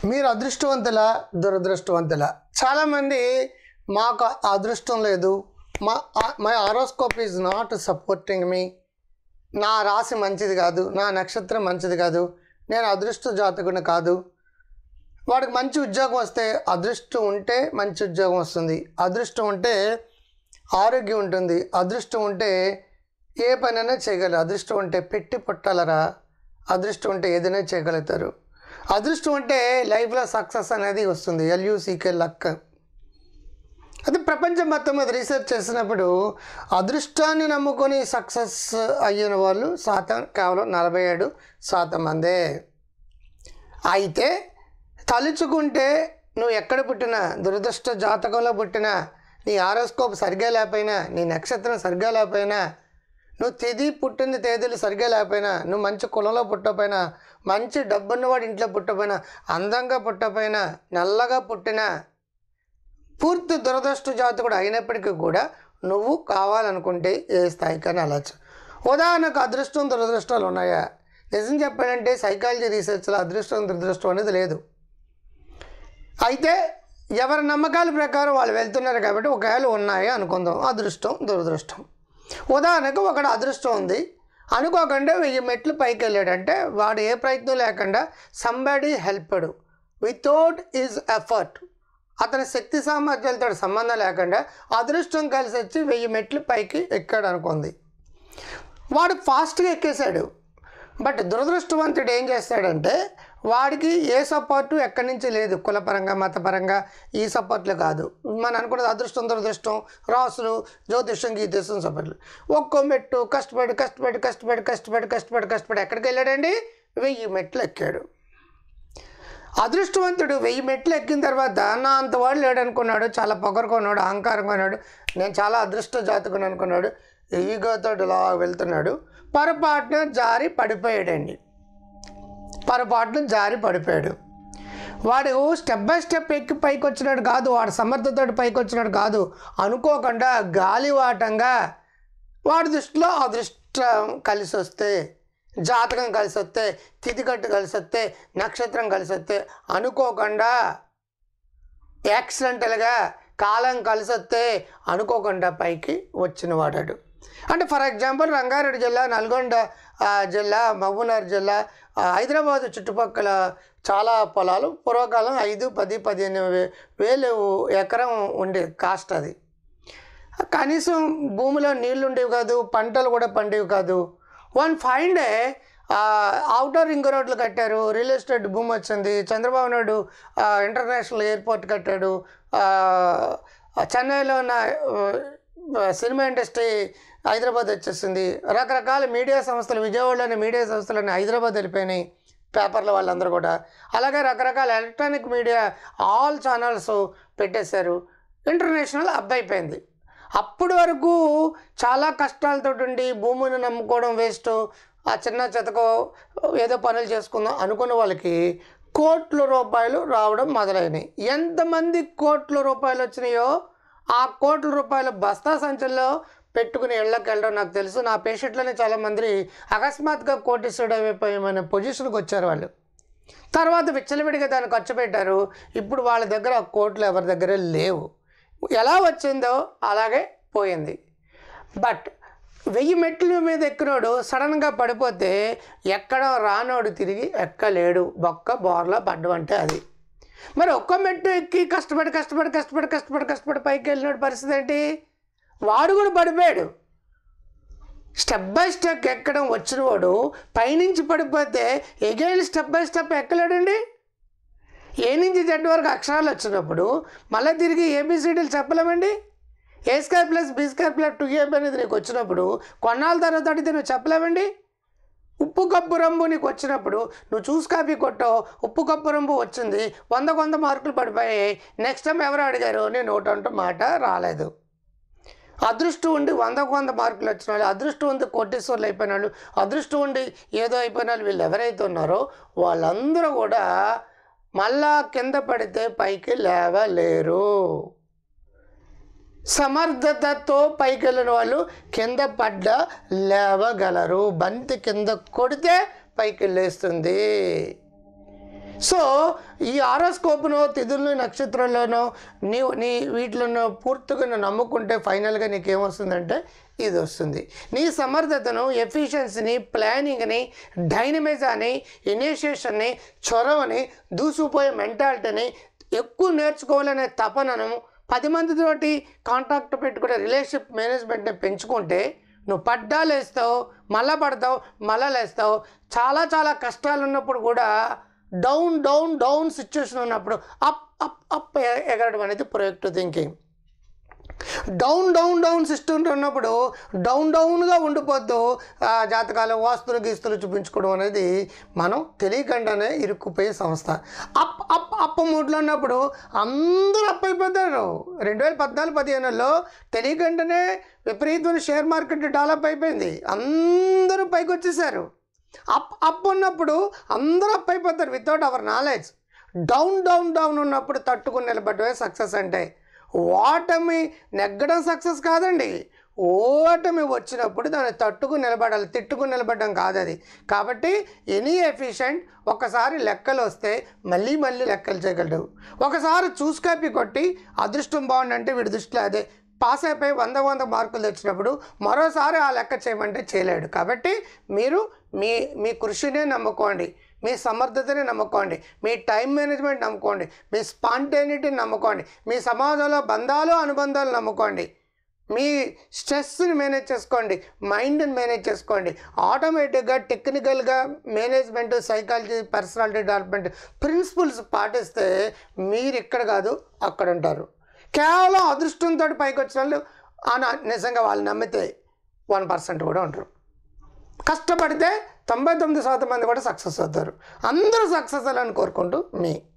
మీరు అదృష్టవంతులా దురదృష్టవంతులా చాలామంది మాకు ఆ అదృష్టం లేదు మా my horoscope is not supporting మీ నా రాశి మంచిది కాదు నా నక్షత్రం మంచిది కాదు నేను అదృష్ట జాతకుని కాదు వాడికి మంచి ఉద్యోగం వస్తే అదృష్టం ఉంటే మంచి ఉద్యోగం వస్తుంది అదృష్టం ఉంటే ఆరోగ్యం ఉంటుంది అదృష్టం ఉంటే ఏ పనైనా చేయగలరు అదృష్టం ఉంటే పెట్టి పుట్టాలరా అదృష్టం ఉంటే ఏదైనా చేయగలుగుతారు అదృష్టం ఉంటే లైఫ్లో సక్సెస్ అనేది వస్తుంది ఎల్యూసీకే లక్ అది ప్రపంచం మొత్తం మీద రీసెర్చ్ చేసినప్పుడు అదృష్టాన్ని నమ్ముకొని సక్సెస్ అయిన వాళ్ళు శాతం కేవలం నలభై ఏడు శాతం మందే అయితే తలుచుకుంటే నువ్వు ఎక్కడ పుట్టినా దురదృష్ట జాతకంలో పుట్టినా నీ ఆరోస్కోప్ సరిగా లేకపోయినా నీ నక్షత్రం సరిగా లేకపోయినా నువ్వు తిది పుట్టిన తేదీలు సరిగా లేకపోయినా నువ్వు మంచి కులంలో పుట్టకపోయినా మంచి డబ్బున్నవాడి ఇంట్లో పుట్టకపోయినా అందంగా పుట్టకపోయినా నల్లగా పుట్టినా పూర్తి దురదృష్ట జాతకుడు అయినప్పటికీ కూడా నువ్వు కావాలనుకుంటే ఏ స్థాయికైనా వెళ్ళచ్చు ఉదాహరణకు అదృష్టం దురదృష్టాలు ఉన్నాయా నిజం చెప్పాలంటే సైకాలజీ రీసెర్చ్లో అదృష్టం దురదృష్టం అనేది లేదు అయితే ఎవరి నమ్మకాల ప్రకారం వాళ్ళు వెళ్తున్నారు కాబట్టి ఒకవేళ ఉన్నాయి అనుకుందాం అదృష్టం దురదృష్టం ఉదాహరణకు ఒకడు అదృష్టం ఉంది అనుకోకుండా వెయ్యి మెట్లు పైకి వెళ్ళాడంటే వాడు ఏ ప్రయత్నం లేకుండా somebody helped without is effort అతని శక్తి సామర్థ్యాలతో సంబంధం లేకుండా అదృష్టం కలిసి వచ్చి వెయ్యి మెట్లు పైకి ఎక్కాడు అనుకుంది వాడు ఫాస్ట్గా ఎక్కేశాడు బట్ దురదృష్టవంతుడు ఏం చేస్తాడంటే వాడికి ఏ సపోర్టు ఎక్కడి నుంచి లేదు కులపరంగా మతపరంగా ఈ సపోర్ట్లు కాదు మనం అనుకున్నది అదృష్టం దురదృష్టం రాసులు జ్యోతిష్యం గీతిష్టం సపోర్ట్లు ఒక్కో మెట్టు కష్టపడి కష్టపడి కష్టపడి కష్టపడి కష్టపడి కష్టపడి ఎక్కడికి వెళ్ళాడండి వెయ్యి మెట్లు ఎక్కాడు అదృష్టవంతుడు వెయ్యి మెట్లు ఎక్కిన తర్వాత నా అంత వాడు లేడు అనుకున్నాడు చాలా పొగరుకున్నాడు అహంకారంగా ఉన్నాడు నేను చాలా అదృష్ట జాతకుని అనుకున్నాడు ఈగోతో ఇలా వెళ్తున్నాడు పొరపాటున జారి పడిపోయాడండి పొరపాటున జారి పడిపోయాడు వాడు స్టెప్ బై స్టెప్ ఎక్కి పైకి వచ్చినాడు కాదు వాడు సమర్థతోటి పైకి వచ్చినాడు కాదు అనుకోకుండా గాలివాటంగా వాడి దృష్టిలో అదృష్టం కలిసి వస్తే జాతకం కలిసి వస్తే తిథికట్టు కలిసి వస్తే నక్షత్రం కలిసి వస్తే అనుకోకుండా యాక్సిడెంటల్గా కాలం కలిసి వస్తే అనుకోకుండా పైకి వచ్చిన వాడాడు అంటే ఫర్ ఎగ్జాంపుల్ రంగారెడ్డి జిల్లా నల్గొండ ఆ, జిల్లా మహబూబ్నగర్ జిల్లా ఆ, హైదరాబాద్ చుట్టుపక్కల చాలా పొలాలు పూర్వకాలం ఐదు పది పదిహేను వే- వేలు ఎకరం ఉండే కాస్ట్ అది కనీసం భూమిలో నీళ్లు ఉండేవి కాదు పంటలు కూడా పండేవి కాదు one fine day outer ring రోడ్లు కట్టారు రియల్ ఎస్టేట్ భూమి వచ్చింది చంద్రబాబు నాయుడు ఆ, ఇంటర్నేషనల్ ఎయిర్పోర్ట్ కట్టాడు ఆ, చెన్నైలో ఉన్న ఆ, సినిమా ఇండస్ట్రీ హైదరాబాద్ వచ్చేసింది రకరకాల మీడియా సంస్థలు విజయవాడలోని మీడియా సంస్థలన్నీ హైదరాబాద్ వెళ్ళిపోయినాయి పేపర్ల వాళ్ళందరూ కూడా అలాగే రకరకాల ఎలక్ట్రానిక్ మీడియా ఆల్ ఛానల్స్ పెట్టేశారు ఇంటర్నేషనల్ అప్ అయిపోయింది అప్పటి వరకు చాలా కష్టాలతో ఉండి భూమిని నమ్ముకోవడం వేస్ట్ ఆ చిన్న చెతకో ఏదో పనులు చేసుకుందాం అనుకున్న వాళ్ళకి కోట్ల రూపాయలు రావడం మొదలైనవి ఎంతమంది కోట్ల రూపాయలు వచ్చినాయో ఆ కోట్ల రూపాయల బస్తా సంచుల్లో పెట్టుకుని ఇళ్ళకి వెళ్ళడం నాకు తెలుసు నా పేషెంట్లోనే చాలామంది అకస్మాత్తుగా కోటీశ్వరుడు అయిపోయమనే పొజిషన్కి వచ్చారు వాళ్ళు తర్వాత విచ్చలవిడిగా దాన్ని ఖర్చు పెట్టారు ఇప్పుడు వాళ్ళ దగ్గర ఆ కోట్లు ఎవరి దగ్గర లేవు ఎలా వచ్చిందో అలాగే పోయింది బట్ వెయ్యి మెట్ల మీద ఎక్కినోడు సడన్గా పడిపోతే ఎక్కడో రానోడు తిరిగి ఎక్కలేడు బొక్క బోర్లా పడ్డం అంటే అది మరి ఒక్క మెట్టు ఎక్కి కష్టపడి కష్టపడి కష్టపడి కష్టపడి కష్టపడి పైకి వెళ్ళినోడు పరిస్థితి ఏంటి వాడు కూడా పడిపోయాడు స్టెప్ బై స్టెప్ ఎక్కడం వచ్చినవాడు పైనుంచి పడిపోతే ఎగైన్ స్టెప్ బై స్టెప్ ఎక్కలేడండి ఏ నుంచి జెడ్ వరకు అక్షరాలు వచ్చినప్పుడు మళ్ళీ తిరిగి ఏబిసిడీలు చెప్పలేమండి A square plus B square plus two AB అనేది నీకు వచ్చినప్పుడు కొన్నాళ్ళ తర్వాత అడిగితే నువ్వు చెప్పలేమండి ఉప్పు కప్పు రంబు నీకు వచ్చినప్పుడు నువ్వు చూసి కాపీ కొట్టావు ఉప్పు కప్పు రంబు వచ్చింది వందకు వంద మార్కులు పడిపోయాయి నెక్స్ట్ టైం ఎవరు అడిగారు నేను నోట అంటూ మాట రాలేదు అదృష్టం ఉండి వందకు వంద మార్కులు వచ్చిన వాళ్ళు అదృష్టం ఉంది కోటీశ్వర్లు అయిపోయిన వాళ్ళు అదృష్టం ఉండి ఏదో అయిపోయిన వాళ్ళు వీళ్ళు ఎవరైతే ఉన్నారో వాళ్ళందరూ కూడా మళ్ళా కింద పడితే పైకి లేవలేరు సమర్థతతో పైకి వెళ్ళిన వాళ్ళు కింద పడ్డ లేవగలరు బంతి కింద కొడితే పైకి లేస్తుంది సో ఈ ఆరోస్కోప్ను తిథులను నక్షత్రంలోనో నీ నీ వీటిలోనో పూర్తిగా నువ్వు నమ్ముకుంటే ఫైనల్గా నీకు ఏమొస్తుందంటే ఇది వస్తుంది నీ సమర్థతను ఎఫిషియన్సీని ప్లానింగ్ని డైనమిజాన్ని ఇనిషియేషన్ని చొరవని దూసుకుపోయే మెంటాలిటీని ఎక్కువ నేర్చుకోవాలనే తపనను పది మందితోటి కాంటాక్ట్ పెట్టుకునే రిలేషన్షిప్ మేనేజ్మెంట్ని పెంచుకుంటే నువ్వు పడ్డా లేస్తావు మళ్ళా పడతావు మళ్ళా లేస్తావు చాలా చాలా కష్టాలు ఉన్నప్పుడు కూడా డౌన్ డౌన్ డౌన్ సిచ్యువేషన్ ఉన్నప్పుడు అప్ అప్ అప్ ఎగరడం అనేది projective thinking down down down system ఉన్నప్పుడు డౌన్ డౌన్గా ఉండిపోద్దు ఆ జాతకాలు వాస్తులు గీస్తులు చూపించుకోవడం అనేది మనం తెలియకుండానే ఇరుక్కుపోయే సంస్థ అప్ అప్ అప్ మూడ్లో ఉన్నప్పుడు అందరూ అప్ అయిపోతారు రెండు వేల పద్నాలుగు పదిహేనులో తెలియకుండానే విపరీతమైన షేర్ మార్కెట్ డెవలప్ అయిపోయింది అందరూ పైకి వచ్చేసారు అప్ అప్ ఉన్నప్పుడు అందరూ అప్ అయిపోతారు without our knowledge down down down ఉన్నప్పుడు తట్టుకుని నిలబడమే సక్సెస్ అంటే ఓటమి నెగ్గడం సక్సెస్ కాదండి ఓటమి వచ్చినప్పుడు దాన్ని తట్టుకుని నిలబడాలి తిట్టుకుని నిలబడడం కాదు అది కాబట్టి ఎనీ ఎఫిషియంట్ ఒకసారి లెక్కలు వస్తే మళ్ళీ మళ్ళీ లెక్కలు చేయగలడు ఒకసారి చూసుకాపి కొట్టి అదృష్టం బాగుండంటే వీడి దృష్టిలో అదే పాస్ అయిపోయి వంద వంద మార్కులు తెచ్చినప్పుడు మరోసారి ఆ లెక్క చేయమంటే చేయలేడు కాబట్టి మీరు మీ మీ కృషినే నమ్ముకోండి మీ సమర్థతని నమ్ముకోండి మీ టైం మేనేజ్మెంట్ నమ్ముకోండి మీ స్పాంటేనిటీని నమ్ముకోండి మీ సమాజంలో బంధాలు అనుబంధాలు నమ్ముకోండి మీ స్ట్రెస్ని మేనేజ్ చేసుకోండి మైండ్ని మేనేజ్ చేసుకోండి ఆటోమేటిక్గా టెక్నికల్గా management psychology personality development principles పాటిస్తే మీరు ఇక్కడ కాదు అక్కడ ఉంటారు కేవలం అదృష్టంతో పైకి వచ్చిన వాళ్ళు అన నిజంగా వాళ్ళు నమ్మితే వన్ పర్సెంట్ కూడా ఉంటారు కష్టపడితే తొంభై తొమ్మిది శాతం మంది కూడా సక్సెస్ అవుతారు అందరూ సక్సెస్ అవ్వాలని కోరుకుంటూ మీ